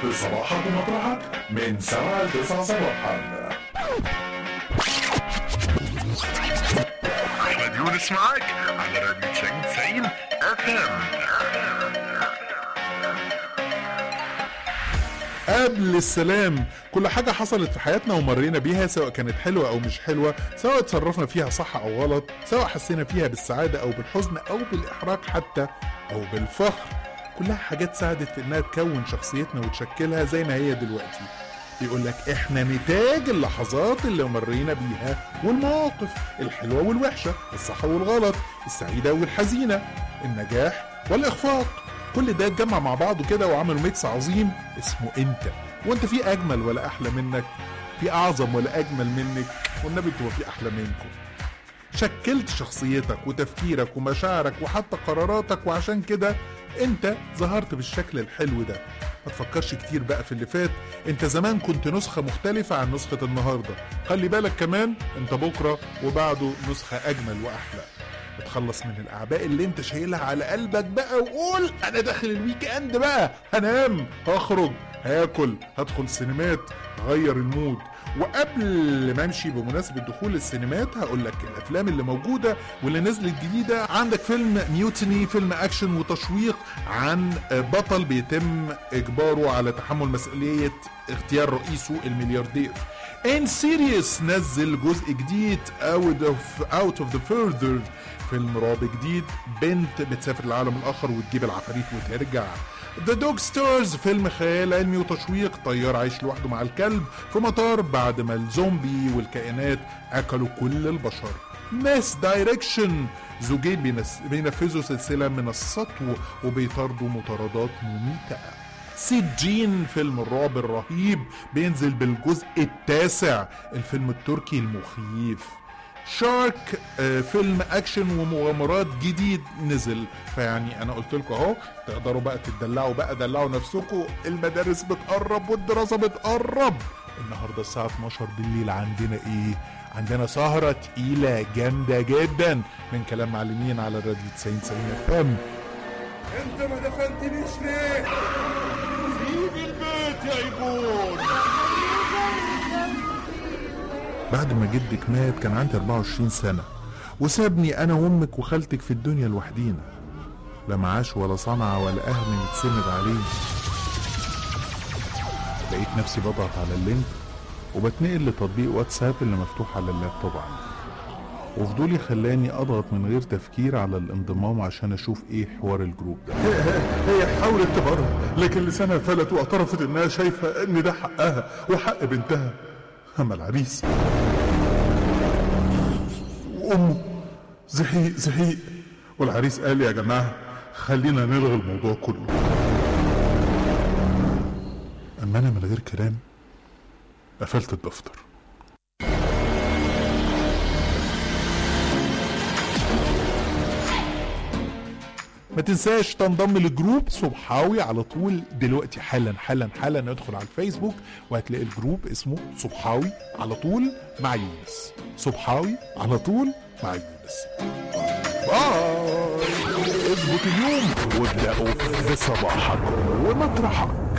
في صباحك ومطرحك من 7 ل 9 صباحا احمد يونس معاك على راديو 90 اف ام قبل السلام كل حاجة حصلت في حياتنا ومرينا بيها سواء كانت حلوة أو مش حلوة سواء اتصرفنا فيها صح أو غلط سواء حسينا فيها بالسعادة أو بالحزن أو بالإحراج حتى أو بالفخر كلها حاجات ساعدت في إنها تكون شخصيتنا وتشكلها زي ما هي دلوقتي بيقول لك احنا نتاج اللحظات اللي مرينا بيها والمواقف الحلوة والوحشة الصح والغلط السعيدة والحزينة النجاح والإخفاق كل ده اتجمع مع بعضه كده وعملوا ميكس عظيم اسمه انت وانت في اجمل ولا احلى منك في اعظم ولا اجمل منك والنبي انتوا في احلى منكم شكلت شخصيتك وتفكيرك ومشاعرك وحتى قراراتك وعشان كده انت ظهرت بالشكل الحلو ده ما تفكرش كتير بقى في اللي فات انت زمان كنت نسخة مختلفة عن نسخة النهاردة خلي بالك كمان انت بكرة وبعده نسخة اجمل واحلى اتخلص من الاعباء اللي انت شايلها على قلبك بقى وقول انا داخل الويك اند بقى هنام هخرج هاكل هدخل سينمات غير المود وقبل ما امشي بمناسبه دخول السينمات هقول لك الافلام اللي موجوده واللي نزلت جديده عندك فيلم ميوتني فيلم اكشن وتشويق عن بطل بيتم اجباره على تحمل مسؤوليه اغتيال رئيسه الملياردير ان سيريس نزل جزء جديد اوت اوف اوت اوف ذا فيرذر فيلم رعب جديد بنت بتسافر العالم الاخر وتجيب العفاريت وترجع ذا دوج ستارز فيلم خيال علمي وتشويق طيار عايش لوحده مع الكلب في مطار بعد ما الزومبي والكائنات اكلوا كل البشر ماس دايركشن زوجين بينس- بينفذوا سلسله من السطو وبيطاردوا مطاردات مميته سيد جين فيلم الرعب الرهيب بينزل بالجزء التاسع الفيلم التركي المخيف شارك آه، فيلم اكشن ومغامرات جديد نزل فيعني انا قلت لكم اهو تقدروا بقى تدلعوا بقى دلعوا نفسكم المدارس بتقرب والدراسه بتقرب النهارده الساعه 12 بالليل عندنا ايه عندنا سهرة تقيلة جامدة جدا من كلام معلمين على الراديو 90 90 اف ام انت ما دفنتنيش ليه؟ سيب البيت يا ايبون بعد ما جدك مات كان عندي 24 سنة وسابني أنا وأمك وخالتك في الدنيا لوحدينا لا معاش ولا صنعة ولا أهل نتسند عليه لقيت نفسي بضغط على اللينك وبتنقل لتطبيق واتساب اللي مفتوح على اللابتوب عندي وفضولي خلاني اضغط من غير تفكير على الانضمام عشان اشوف ايه حوار الجروب ده هي حاولت تبرر لكن لسانها فلت واعترفت انها شايفه ان ده حقها وحق بنتها اما العريس وامه زهيق زهيق والعريس قال يا جماعه خلينا نلغي الموضوع كله اما انا من غير كلام قفلت الدفتر ما تنساش تنضم لجروب صبحاوي على طول دلوقتي حالا حالا حالا ادخل على الفيسبوك وهتلاقي الجروب اسمه صبحاوي على طول مع يونس صبحاوي على طول مع يونس باي اظبط اليوم وابدأوا بصباحكم ومطرحكم